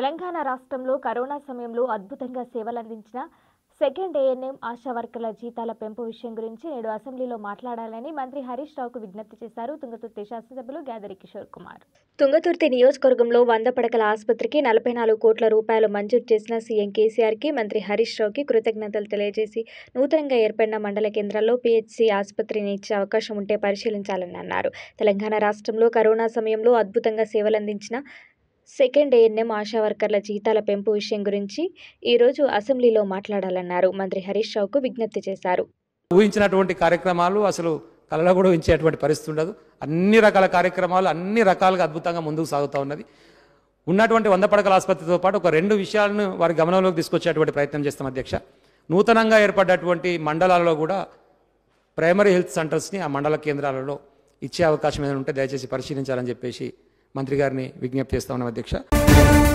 తెలంగాణ రాష్ట్రంలో కరోనా సమయంలో అద్భుతంగా సేవలందించిన సెకండ్ ఏఎన్ఎం ఆశా వర్కర్ల జీతాల పెంపు విషయం గురించి నేడు అసెంబ్లీలో మాట్లాడాలని మంత్రి హరీష్ రావుకు విజ్ఞప్తి చేశారు తుంగతుర్తి శాసనసభ్యులు గ్యాదరి కిషోర్ కుమార్ తుంగతుర్తి నియోజకవర్గంలో వంద పడకల ఆసుపత్రికి నలభై నాలుగు కోట్ల రూపాయలు మంజూరు చేసిన సీఎం కేసీఆర్కి మంత్రి హరీష్ రావుకి కృతజ్ఞతలు తెలియజేసి నూతనంగా ఏర్పడిన మండల కేంద్రాల్లో పీహెచ్సీ ఆసుపత్రిని ఇచ్చే అవకాశం ఉంటే పరిశీలించాలని అన్నారు తెలంగాణ రాష్ట్రంలో కరోనా సమయంలో అద్భుతంగా సేవలందించిన సెకండ్ ఏఎన్ఎం ఆశా వర్కర్ల జీతాల పెంపు విషయం గురించి ఈరోజు అసెంబ్లీలో మాట్లాడాలన్నారు మంత్రి హరీష్ రావుకు విజ్ఞప్తి చేశారు ఊహించినటువంటి కార్యక్రమాలు అసలు కళలో కూడా ఊహించేటువంటి పరిస్థితి ఉండదు అన్ని రకాల కార్యక్రమాలు అన్ని రకాలుగా అద్భుతంగా ముందుకు సాగుతూ ఉన్నది ఉన్నటువంటి వంద పడకల ఆసుపత్రితో పాటు ఒక రెండు విషయాలను వారి గమనంలోకి తీసుకొచ్చేటువంటి ప్రయత్నం చేస్తాం అధ్యక్ష నూతనంగా ఏర్పడ్డటువంటి మండలాలలో కూడా ప్రైమరీ హెల్త్ సెంటర్స్ని ఆ మండల కేంద్రాలలో ఇచ్చే అవకాశం ఏదైనా ఉంటే దయచేసి పరిశీలించాలని చెప్పేసి మంత్రి గారిని విజ్ఞప్తి చేస్తా ఉన్నాం అధ్యక్ష